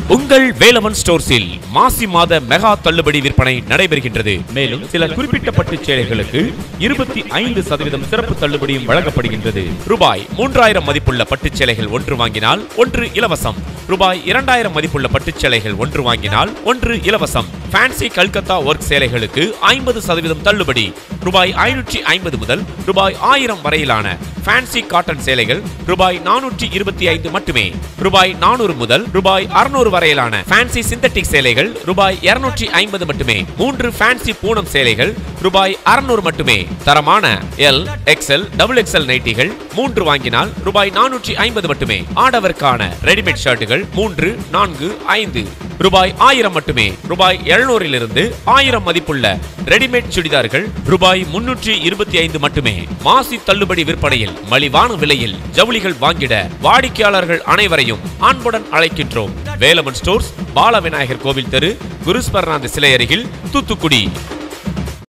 உங்கள் வேலவன் ஸ்டோர்ஸில் மாசி மாத மெகா தள்ளுபடி விற்பனை நடைபெறுகின்றது மேலும் சில குறிப்பிட்ட பட்டுச் சேலைகளுக்கு இருபத்தி ஐந்து சதவீதம் சிறப்பு தள்ளுபடியும் வழங்கப்படுகின்றது ரூபாய் மூன்றாயிரம் மதிப்புள்ள பட்டுச் சேலைகள் ஒன்று வாங்கினால் ஒன்று இலவசம் ரூபாய் இரண்டாயிரம் மதிப்புள்ள பட்டுச் சேலைகள் ஒன்று வாங்கினால் ஒன்று இலவசம் ஃபேன்சி கல்கத்தா ஒர்க் சேலைகளுக்கு ஐம்பது சதவீதம் தள்ளுபடி ரூபாய் ஐநூற்றி ஐம்பது முதல் ரூபாய் ஆயிரம் வரையிலான ஃபேன்சி காட்டன் சேலைகள் ரூபாய் நானூற்றி இருபத்தி ஐந்து மட்டுமே ரூபாய் நானூறு முதல் ரூபாய் அறுநூறு வரையிலான ஃபேன்சி சிந்தட்டிக் சேலைகள் ரூபாய் இருநூற்றி ஐம்பது மட்டுமே மூன்று ஃபேன்சி பூனம் சேலைகள் ரூபாய் அறுநூறு மட்டுமே தரமான எல் எக்ஸ்எல் டபுள் எக்ஸ்எல் நைட்டிகள் மூன்று வாங்கினால் ரூபாய் நானூற்றி ஐம்பது மட்டுமே ஆடவருக்கான ரெடிமேட் ஷர்ட்டுகள் மூன்று நான்கு ஐந்து ரூபாய் ஆயிரம் மட்டுமே ரூபாய் எழுநூறிலிருந்து ஆயிரம் மதிப்புள்ள ரெடிமேட் சுடிதார்கள் ரூபாய் முன்னூற்றி இருபத்தி ஐந்து மட்டுமே மாசி தள்ளுபடி விற்பனையில் மலிவான விலையில் ஜவுளிகள் வாங்கிட வாடிக்கையாளர்கள் அனைவரையும் அன்புடன் அழைக்கின்றோம் வேலமன் ஸ்டோர்ஸ் பாலவிநாயகர் கோவில் தெரு குருஸ்வரநாத சிலை அருகில் தூத்துக்குடி